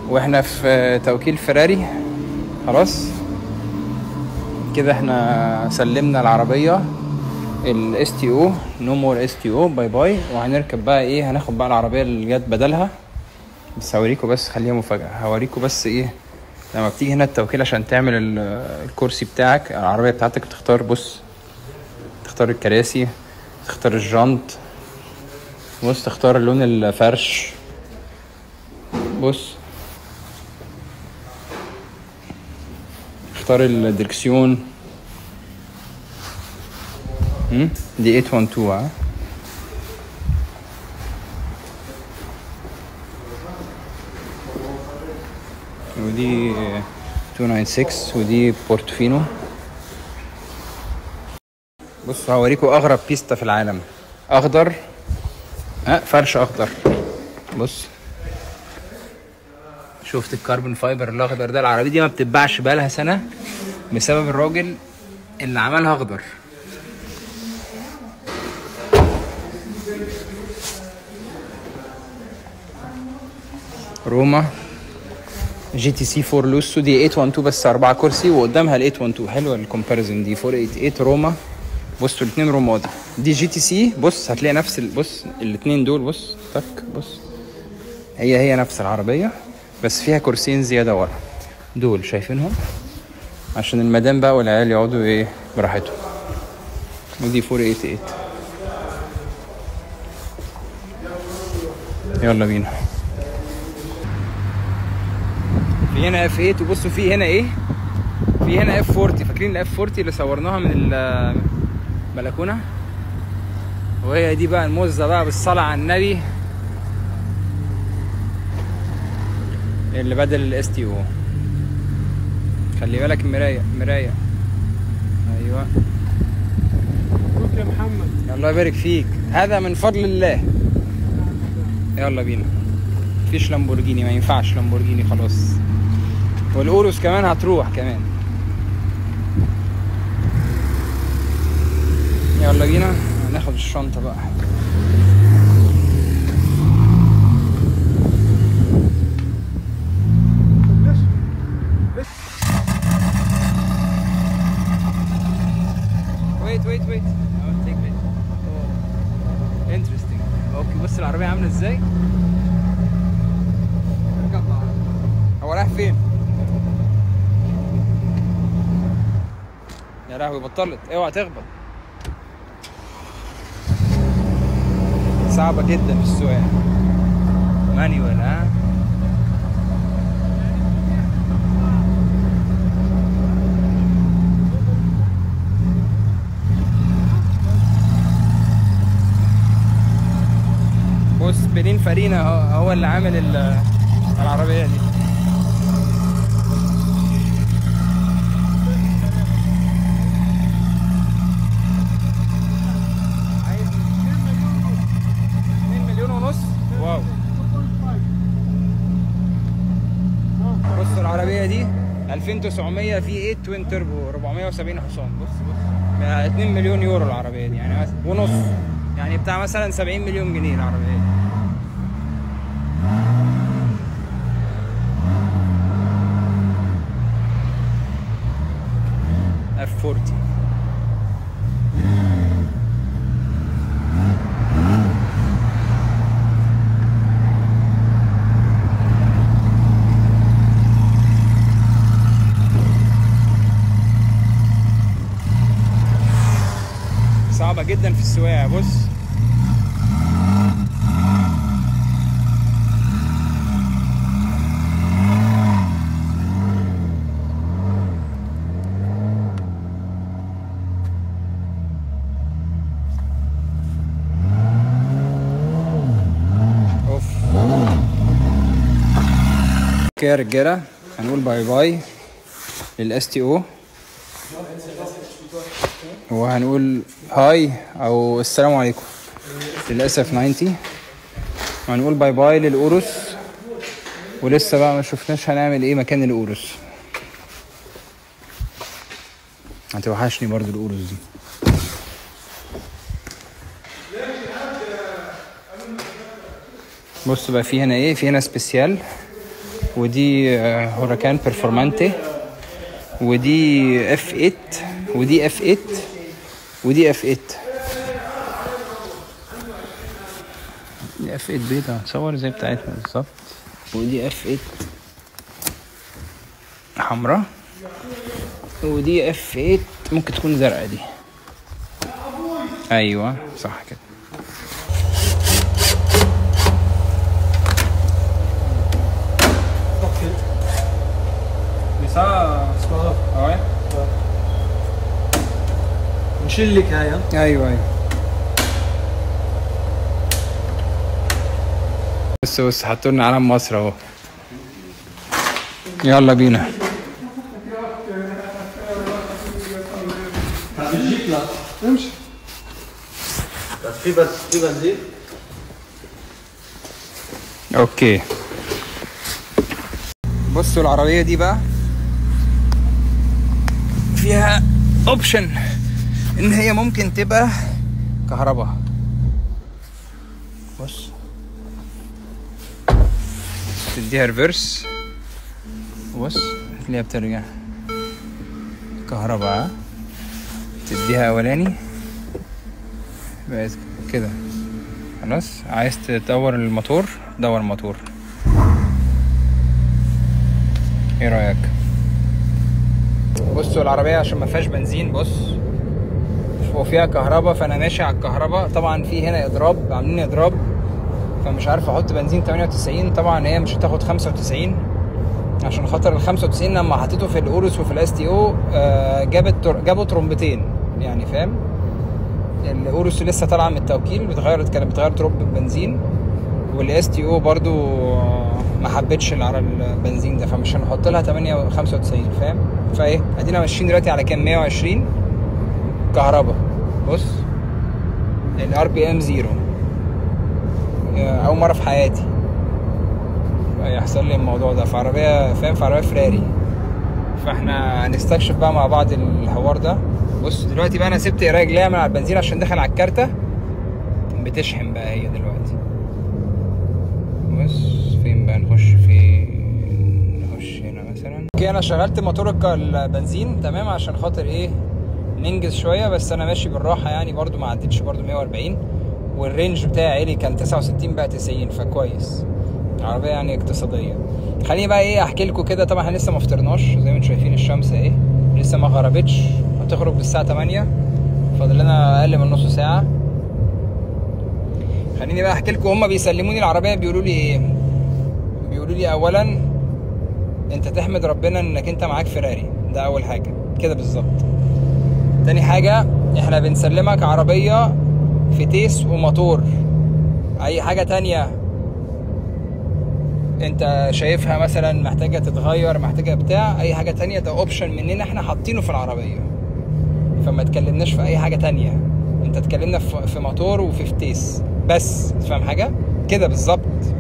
واحنا في توكيل فيراري خلاص كده احنا سلمنا العربية الاس تي او نو مور اس تي او باي باي وهنركب بقى ايه هناخد بقى العربية اللي جت بدلها بس هوريكم بس خليها مفاجأة هوريكم بس ايه لما بتيجي هنا التوكيل عشان تعمل ال- الكرسي بتاعك العربية بتاعتك بتختار بص تختار الكراسي تختار الجنط بص تختار لون الفرش بص اختار الدركسيون هم؟ دي 812 ها ودي 296 ودي بورتوفينو بصوا هوريكم اغرب بيستا في العالم اخضر ها فرش اخضر بص شفت الكربون فايبر الاخضر ده العربيه دي ما بتتباعش بقالها سنه بسبب الراجل اللي عملها اخضر روما جي تي سي 4 لوسو دي 812 بس أربعة كرسي وقدامها ال 812 حلوة الكومباريزون دي 488 روما بصوا الاتنين رومات دي جي تي سي بص هتلاقي نفس ال- بص الاتنين دول بص تك بص هي هي نفس العربية بس فيها كرسيين زيادة ورا دول شايفينهم عشان المدام بقى والعيال يقعدوا ايه براحتهم ودي 488 يلا بينا في هنا اف 8 وبصوا في هنا ايه في هنا اف 40 فاكرين الاف 40 اللي صورناها من البلكونه وهي دي بقى الموزه بقى بالصلاه على النبي اللي بدل الاس تي او خلي بالك المرايه مرايه ايوه مبروك يا محمد الله يبارك فيك هذا من فضل الله يلا بينا مفيش لامبورجيني ما ينفعش لامبورجيني خلاص والاوروس كمان هتروح كمان يلا بينا هناخد الشنطة بقى ليش wait wait wait I'll take it oh. interesting اوكي بص العربية عاملة ازاي هو رايح فين يا لهوي بطلت اوعى تخبط صعبة جدا في السواقة مانيوال ها بص بنين فارينا هو- هو اللي عامل ال- العربية دي عايز 2 مليون ونص واو بص العربية دي 2900 في 8 توين تربو 470 حصان بص بص 2 مليون يورو العربية دي يعني مثلا- ونص يعني بتاع مثلا 70 مليون جنيه العربية دي اف 40 صعبة جدا في السواقة بص اوف اوكي يا رجالة هنقول باي باي للاس تي او وهنقول هاي او السلام عليكم للاسف 90 وهنقول باي باي للاوروس ولسه بقى ما شفناش هنعمل ايه مكان الاوروس هتوحشني برضو الاوروس دي بص بقى في هنا ايه في هنا سبيسيال ودي آه، هوراكان بيرفورمانتي ودي اف 8 ودي اف 8 ودي اف 8 دي اف 8 بيضة تصور زي بتاعتنا بالظبط ودي اف 8 حمراء ودي اف 8 ممكن تكون زرقاء دي ايوه صح كده Mais ça, c'est pas grave. اه نشيل لك هاي ها؟ ايوه ايوه بص بص حطوا لنا علم مصر اهو يلا بينا بلجيك لا امشي في بس في بنزين اوكي بصوا العربية دي بقى فيها اوبشن ان هي ممكن تبقى كهرباء بص تديها ريفرس بص تلاقيها بترجع كهرباء تديها اولاني بقت كده خلاص عايز تدور الموتور دور الموتور ايه رايك بصوا العربيه عشان ما فيهاش بنزين بص وفيها كهرباء فانا ماشي على الكهرباء طبعا في هنا اضراب عاملين اضراب فمش عارف احط بنزين 98 طبعا هي مش هتاخد 95 عشان خاطر ال 95 لما حطيته في الاورس وفي الاس تي او جابت تر- جابوا ترومبتين يعني فاهم الاورس لسه طالعه من التوكيل بتغير كانت بتغير تروب البنزين والاس تي او برضو آه، ما حبتش اللي على البنزين ده فمش هنحط لها 8 95 فاهم فايه ادينا ماشيين دلوقتي على كام 120 كهرباء بص الار بي ام زيرو اول مره في حياتي يحصل لي الموضوع ده في عربيه فاهم في عربيه فراري فاحنا هنستكشف بقى مع بعض الحوار ده بص دلوقتي بقى انا سبت رجليها من على البنزين عشان دخل على الكارتة بتشحن بقى هي دلوقتي بص فين بقى نخش فين نخش هنا مثلا اوكي انا شغلت موتور الك- البنزين تمام عشان خاطر ايه ننجز شويه بس انا ماشي بالراحه يعني برضو ما عدتش برضو 140 والرينج بتاعي عالي كان 69 بقى 90 فكويس عربيه يعني اقتصاديه خليني بقى ايه احكي لكم كده طبعا احنا لسه ما فطرناش زي ما انتم شايفين الشمس اهي لسه ما غربتش هتغرب الساعه 8 فاضل لنا اقل من نص ساعه خليني بقى احكي لكم هما بيسلموني العربيه بيقولوا لي ايه بيقولوا لي اولا انت تحمد ربنا انك انت معاك فيراري ده اول حاجه كده بالظبط تاني حاجه احنا بنسلمك عربيه فتيس وموتور اي حاجه تانية انت شايفها مثلا محتاجه تتغير محتاجه بتاع اي حاجه تانية ده اوبشن مننا احنا حاطينه في العربيه فما تكلمناش في اي حاجه تانية انت اتكلمنا في في موتور وفي فتيس بس فاهم حاجه كده بالظبط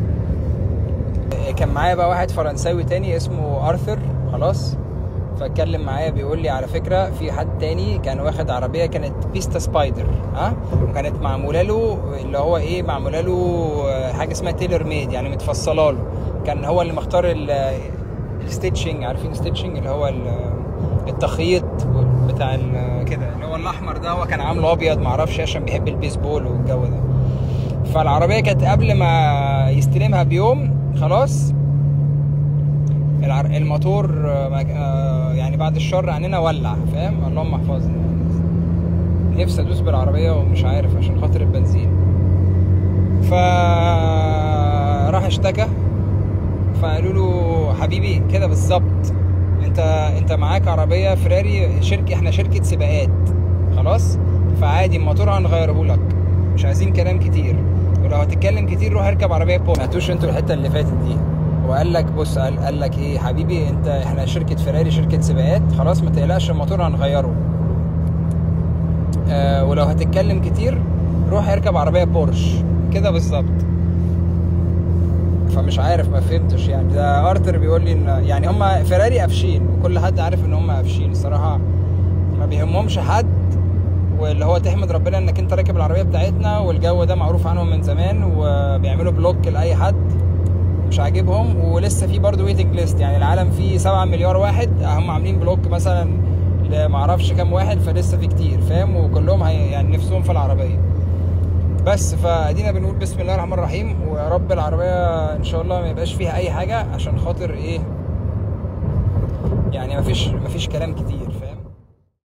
كان معايا بقى واحد فرنساوي تاني اسمه ارثر خلاص فاتكلم معايا بيقول لي على فكره في حد تاني كان واخد عربيه كانت بيستا سبايدر ها وكانت معموله له اللي هو ايه معموله له حاجه اسمها تيلر ميد يعني متفصله له كان هو اللي مختار ال- الستيتشنج عارفين ستيتشنج اللي هو ال- التخييط بتاع ال- كده اللي هو الاحمر ده هو كان عامله ابيض معرفش عشان بيحب البيسبول والجو ده فالعربيه كانت قبل ما يستلمها بيوم خلاص العر... الموتور آه، ما- آه، يعني بعد الشر عننا ولع فاهم اللهم احفظنا نفسي ادوس بالعربيه ومش عارف عشان خاطر البنزين ف راح اشتكى فقالوا له حبيبي كده بالظبط انت انت معاك عربيه فراري شركه احنا شركه سباقات خلاص فعادي الموتور هنغيره لك مش عايزين كلام كتير ولو هتتكلم كتير روح اركب عربيه بو ما سمعتوش انتوا الحته اللي فاتت دي وقال لك بص قال, قال لك ايه حبيبي انت احنا شركه فراري شركه سباقات خلاص ما تقلقش الموتور هنغيره آه ولو هتتكلم كتير روح اركب عربيه بورش كده بالظبط فمش عارف ما فهمتش يعني ده ارتر بيقول لي ان يعني هم فيراري قافشين وكل حد عارف ان هم قافشين الصراحه ما بيهمهمش حد واللي هو تحمد ربنا انك انت راكب العربيه بتاعتنا والجو ده معروف عنهم من زمان وبيعملوا بلوك لاي حد مش عاجبهم ولسه في برضه ويتنج ليست يعني العالم فيه 7 مليار واحد هم عاملين بلوك مثلا لمعرفش كام واحد فلسه في كتير فاهم وكلهم هي يعني نفسهم في العربيه بس فادينا بنقول بسم الله الرحمن الرحيم ويا رب العربيه ان شاء الله ما يبقاش فيها اي حاجه عشان خاطر ايه يعني مفيش مفيش كلام كتير فاهم